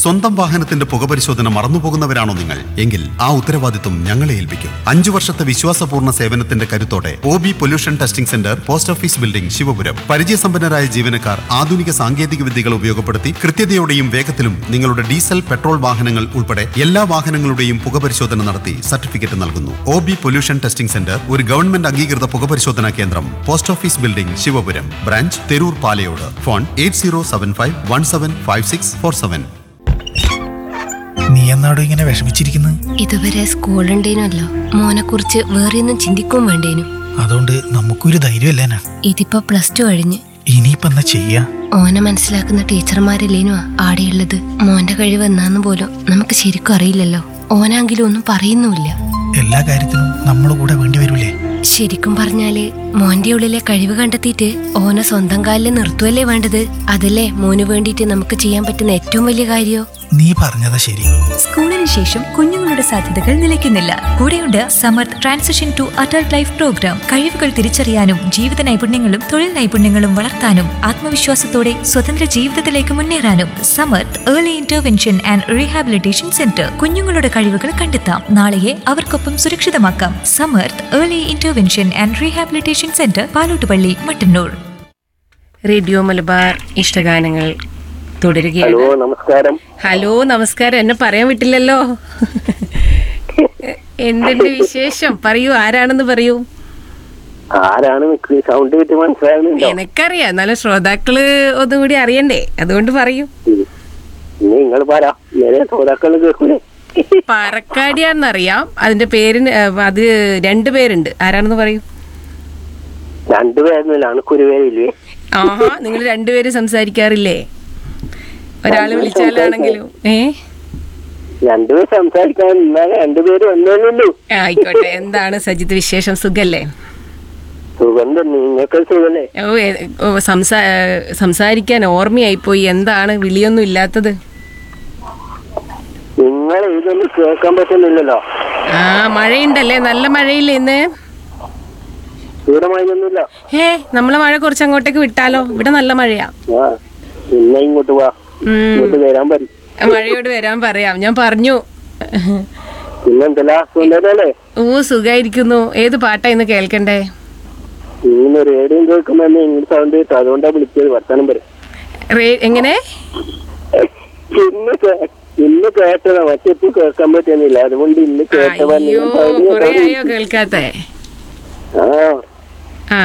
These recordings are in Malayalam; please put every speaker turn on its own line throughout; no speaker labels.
സ്വന്തം വാഹനത്തിന്റെ പുകപരിശോധന മറന്നുപോകുന്നവരാണോ നിങ്ങൾ എങ്കിൽ ആ ഉത്തരവാദിത്വം ഞങ്ങളെ ഏൽപ്പിക്കും അഞ്ചു വർഷത്തെ വിശ്വാസപൂർണ്ണ സേവനത്തിന്റെ കരുത്തോടെ O B pollution testing centre post office building Sivapuram പരിചയസമ്പന്നരായ ജീവനക്കാർ ആധുനിക സാങ്കേതിക വിദ്യകൾ ഉപയോഗപ്പെടുത്തി കൃത്യതയോടെയും വേഗത്തിലും നിങ്ങളുടെ ഡീസൽ പെട്രോൾ വാഹനങ്ങൾ ഉൾപ്പെടെ എല്ലാ വാഹനങ്ങളുടെയും പുകപരിശോധന നടത്തി സർട്ടിഫിക്കറ്റ് നൽകുന്നു O B pollution testing centre ഒരു ഗവൺമെന്റ് അംഗീകൃത പുകപരിശോധനാ കേന്ദ്രം post office building Sivapuram branch Theroor Palayode phone eight zero seven five one seven five six four seven
നീ എന്നാടോ ഇങ്ങനെ വിഷമിച്ചിരിക്കുന്നത്
ഇതുവരെ സ്കൂളുണ്ടേനല്ലോ മോനെ കുറിച്ച് വേറെ ഒന്നും ചിന്തിക്കും വേണ്ടേനു
അതുകൊണ്ട് നമുക്കൊരു ധൈര്യമല്ലേനാ
ഇതിപ്പോ പ്ലസ് ടു കഴിഞ്ഞ്
ഇനിയിപ്പോ എന്നാ ചെയ്യാ
ഓനെ മനസ്സിലാക്കുന്ന ടീച്ചർമാരല്ലേനു ആടെയുള്ളത് മോന്റെ കഴിവ് എന്നാന്ന് പോലും നമുക്ക് ശരിക്കും അറിയില്ലല്ലോ ഓനാങ്കിലും ഒന്നും പറയുന്നുമില്ല
എല്ലാ കാര്യത്തിനും നമ്മുടെ കൂടെ വേണ്ടി വരൂലേ
ശരിക്കും പറഞ്ഞാല് മോന്റെ ഉള്ളിലെ കഴിവ് കണ്ടെത്തിയിട്ട് ഓനെ സ്വന്തം കാലിൽ നിർത്തുവല്ലേ വേണ്ടത് അതല്ലേ മോന് വേണ്ടിയിട്ട് നമുക്ക് ചെയ്യാൻ പറ്റുന്ന ഏറ്റവും വലിയ കാര്യോ
നീ പറഞ്ഞതാ ശരി
സ്കൂളിന് ശേഷം കുഞ്ഞുങ്ങളുടെ സാധ്യതകൾ നിലയ്ക്കുന്നില്ല കൂടെയുണ്ട് Samarth transition to adult life programme കഴിവുകൾ തിരിച്ചറിയാനും ജീവിത നൈപുണ്യങ്ങളും തൊഴിൽ നൈപുണ്യങ്ങളും വളർത്താനും ആത്മവിശ്വാസത്തോടെ സ്വതന്ത്ര ജീവിതത്തിലേക്ക് മുന്നേറാനും Samarth early intervention and rehabilitation centre കുഞ്ഞുങ്ങളുടെ കഴിവുകൾ കണ്ടെത്താം നാളെയെ അവർക്കൊപ്പം സുരക്ഷിതമാക്കാം Samarth early intervention and rehabilitation centre Palottupally Mattannur
radio Malabar ഇഷ്ടഗാനങ്ങൾ തുടരുകയാണ്
ഹലോ നമസ്കാരം
ഹലോ നമസ്കാരം എന്നെ പറയാൻ വിട്ടില്ലല്ലോ എന്തുണ്ട് വിശേഷം പറയൂ ആരാണെന്ന് പറയൂ
ആരാണ് നിക്ക് സൗണ്ട് കിട്ടി മനസ്സിലാകുന്നുണ്ടോ
എനക്കറിയാം എന്നാലും ശ്രോതാക്കള് ഒന്നും കൂടി അറിയണ്ടേ അതുകൊണ്ട് പറയൂ
ഇനി നിങ്ങൾ പറ നേരെ ശ്രോതാക്കൾ കേൾക്കൂലേ
പാറക്കാടിയാന്നറിയാം അതിന്റെ പേരിന് ഏഹ്, അത് രണ്ടു പേരുണ്ട് ആരാണെന്ന് പറയൂ
രണ്ടുപേരുന്നില്ല അണക്കൊരു പേരില്ലേ
ആഹാ നിങ്ങൾ രണ്ടുപേരും സംസാരിക്കാറില്ലേ ഒരാള് വിളിച്ചാലാണെങ്കിലും ഏ
രണ്ടുപേർ സംസാരിക്കാൻ ഇന്നാലെ രണ്ടുപേരും ഒന്നേയുള്ളൂ
ആയിക്കോട്ടെ എന്താണ് സജിത്ത് വിശേഷം സുഖല്ലേ
സുഖം തന്നെ നിങ്ങൾക്ക് സുഖല്ലേ
ഓ എ- ഓ, സംസാ സംസാരിക്കാൻ ഓർമ്മയായിപ്പോയി എന്താണ് വിളിയൊന്നും ഇല്ലാത്തത്
നിങ്ങൾ ഇതൊന്നും കേൾക്കാൻ പറ്റുന്നില്ലല്ലോ
ആ മഴയുണ്ടല്ലേ നല്ല മഴയില്ലേ ഇന്ന്
ദൂരമായൊന്നുമില്ല
ഏ നമ്മളെ മഴ കുറച്ച് അങ്ങോട്ടേക്ക് വിട്ടാലോ ഇവിടെ നല്ല മഴയാ
ആ പിന്നെ ഇങ്ങോട്ട് വാ
ഉം.
ഇങ്ങോട്ട് വരാൻ പറയും
മഴയോട് വരാൻ പറയാം ഞാൻ പറഞ്ഞു
പിന്നെന്തല്ല സുന്ദരല്ലേ
ഓ സുഖായിരിക്കുന്നു ഏത് പാട്ടാ ഇന്ന് കേൾക്കണ്ടേ
ഇങ്ങനെ റേഡിയോ കേൾക്കുമ്പോ തന്നെ ഇങ്ങനെ സൗണ്ട് കിട്ടും അതുകൊണ്ടാ വിളിച്ചത് വർത്താനം പറയും
റേ- എങ്ങനെ
ഇന്ന് കേ- ഇന്ന് കേട്ടതാ മറ്റെപ്പോ കേൾക്കാൻ പറ്റുന്നില്ല അതുകൊണ്ട് ഇന്ന് കേട്ടതാ
അയ്യോ
നിങ്ങൾ പറഞ്ഞ
കൊറേ
കാര്യം.
ആയോ കേൾക്കാത്തെ
ആ
ആ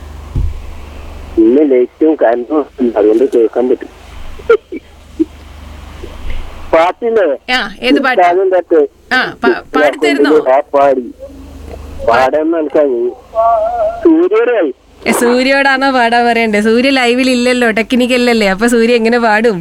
ഇന്ന് ലൈറ്റും കരണ്ടും ഉണ്ട്. അതുകൊണ്ട് കേൾക്കാൻ പറ്റും പാട്ടില്ലേ
ആ ഏത് പാട്ടാ
ഉസ്താദും തട്ട്.
ആ പാ- പാടിത്തരുന്നോ
ആ പാടി പാടാൻ മനസ്സിലായി സൂര്യയുടെ
ഏ, സൂര്യോടാണോ പാടാൻ പറയണ്ടേ സൂര്യ ലൈവിൽ ഇല്ലല്ലോ ടെക്നിക്കല്ലല്ലേ അപ്പൊ സൂര്യ എങ്ങനെ പാടും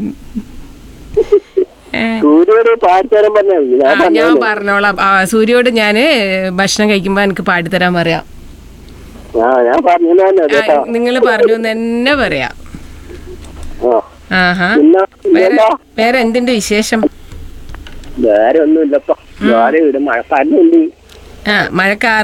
ഏ,
സൂര്യയോട് പാടിത്തരാൻ പറഞ്ഞാൽ
ആ,
ഞാൻ
ഞാൻ
പറഞ്ഞു
പറഞ്ഞോളാം ആ, സൂര്യോട് ഞാന് ഭക്ഷണം കഴിക്കുമ്പോ എനിക്ക് പാടിത്തരാൻ പറയാം
ആ ഞാൻ പറഞ്ഞു കേട്ടോ
നിങ്ങൾ പറഞ്ഞു എന്ന് തന്നെ പറയാം
ആ
ആഹാ
പിന്നെ
വേറെ
പിന്നെന്താ?
വേറെ എന്തിന്റെ വിശേഷം
വേറെ ഒന്നുമില്ലപ്പ വേറെ ഇവിടെ മഴക്കാരനുണ്ട്
ആ മഴക്കാർ